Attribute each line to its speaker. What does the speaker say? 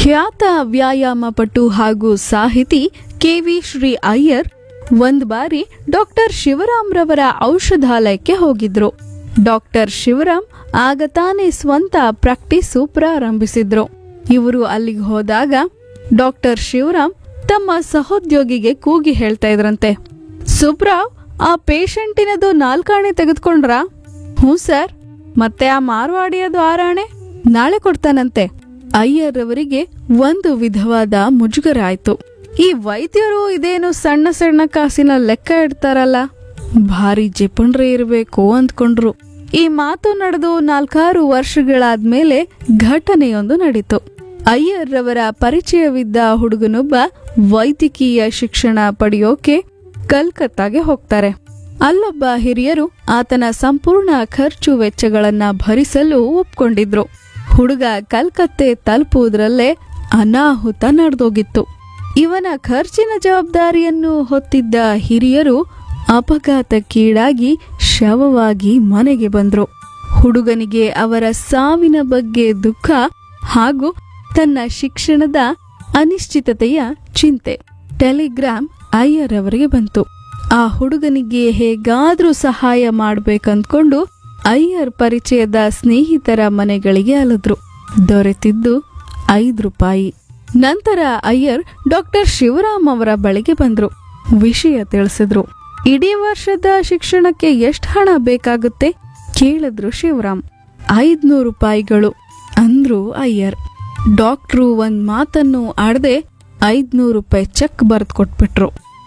Speaker 1: ಖ್ಯಾತ ವ್ಯಾಯಾಮ ಪಟು ಹಾಗೂ ಸಾಹಿತಿ ಕೆವಿ ಶ್ರೀ ಅಯ್ಯರ್ ಒಂದ್ ಬಾರಿ ಡಾಕ್ಟರ್ ಶಿವರಾಮ್ರವರ ಔಷಧಾಲಯಕ್ಕೆ ಹೋಗಿದ್ರು ಡಾಕ್ಟರ್ ಶಿವರಾಮ್ ಆಗ ತಾನೇ ಸ್ವಂತ ಪ್ರಾಕ್ಟೀಸು ಪ್ರಾರಂಭಿಸಿದ್ರು ಇವರು ಅಲ್ಲಿಗೆ ಹೋದಾಗ ಡಾಕ್ಟರ್ ಶಿವರಾಮ್ ತಮ್ಮ ಸಹೋದ್ಯೋಗಿಗೆ ಕೂಗಿ ಹೇಳ್ತಾ ಇದ್ರಂತೆ ಸುಬ್ರಾವ್ ಆ ಪೇಷಂಟಿನದು ನಾಲ್ಕಾಣೆ ತೆಗೆದುಕೊಂಡ್ರಾ ಹ್ಞೂ ಸರ್ ಮತ್ತೆ ಆ ಮಾರ್ವಾಡಿಯದು ಆರಾಣೆ ನಾಳೆ ಕೊಡ್ತಾನಂತೆ ಅಯ್ಯರ್ ಅವರಿಗೆ ಒಂದು ವಿಧವಾದ ಮುಜುಗರ ಆಯ್ತು ಈ ವೈದ್ಯರು ಇದೇನು ಸಣ್ಣ ಸಣ್ಣ ಕಾಸಿನ ಲೆಕ್ಕ ಇಡ್ತಾರಲ್ಲ ಭಾರಿ ಜಿಪುಣ್ರೆ ಇರಬೇಕು ಅಂದ್ಕೊಂಡ್ರು ಈ ಮಾತು ನಡೆದು ನಾಲ್ಕಾರು ವರ್ಷಗಳಾದ್ಮೇಲೆ ಘಟನೆಯೊಂದು ನಡೀತು ಅಯ್ಯರ್ ರವರ ಪರಿಚಯವಿದ್ದ ಹುಡುಗನೊಬ್ಬ ವೈದ್ಯಕೀಯ ಶಿಕ್ಷಣ ಪಡೆಯೋಕೆ ಕಲ್ಕತ್ತಾಗೆ ಹೋಗ್ತಾರೆ ಅಲ್ಲೊಬ್ಬ ಹಿರಿಯರು ಆತನ ಸಂಪೂರ್ಣ ಖರ್ಚು ವೆಚ್ಚಗಳನ್ನ ಭರಿಸಲು ಒಪ್ಕೊಂಡಿದ್ರು ಹುಡುಗ ಕಲ್ಕತ್ತೆ ತಲುಪುವುದರಲ್ಲೇ ಅನಾಹುತ ನಡೆದೋಗಿತ್ತು ಇವನ ಖರ್ಚಿನ ಜವಾಬ್ದಾರಿಯನ್ನು ಹೊತ್ತಿದ್ದ ಹಿರಿಯರು ಅಪಘಾತಕ್ಕೀಡಾಗಿ ಶವವಾಗಿ ಮನೆಗೆ ಬಂದ್ರು ಹುಡುಗನಿಗೆ ಅವರ ಸಾವಿನ ಬಗ್ಗೆ ದುಃಖ ಹಾಗೂ ತನ್ನ ಶಿಕ್ಷಣದ ಅನಿಶ್ಚಿತತೆಯ ಚಿಂತೆ ಟೆಲಿಗ್ರಾಮ್ ಅಯ್ಯರ್ ಅವರಿಗೆ ಬಂತು ಆ ಹುಡುಗನಿಗೆ ಹೇಗಾದ್ರೂ ಸಹಾಯ ಮಾಡ್ಬೇಕಂದ್ಕೊಂಡು ಅಯ್ಯರ್ ಪರಿಚಯದ ಸ್ನೇಹಿತರ ಮನೆಗಳಿಗೆ ಅಲದ್ರು ದೊರೆತಿದ್ದು ಐದು ರೂಪಾಯಿ ನಂತರ ಅಯ್ಯರ್ ಡಾಕ್ಟರ್ ಶಿವರಾಮ್ ಅವರ ಬಳಿಗೆ ಬಂದ್ರು ವಿಷಯ ತಿಳಿಸಿದ್ರು ಇಡೀ ವರ್ಷದ ಶಿಕ್ಷಣಕ್ಕೆ ಎಷ್ಟು ಹಣ ಬೇಕಾಗುತ್ತೆ ಕೇಳಿದ್ರು ಶಿವರಾಮ್ ಐದ್ನೂರು ರೂಪಾಯಿಗಳು ಅಂದ್ರು ಅಯ್ಯರ್ ಡಾಕ್ಟ್ರು ಒಂದ್ ಮಾತನ್ನು ಆಡದೆ ಐದ್ನೂರು ರೂಪಾಯಿ ಚೆಕ್ ಬರೆದು ಕೊಟ್ಬಿಟ್ರು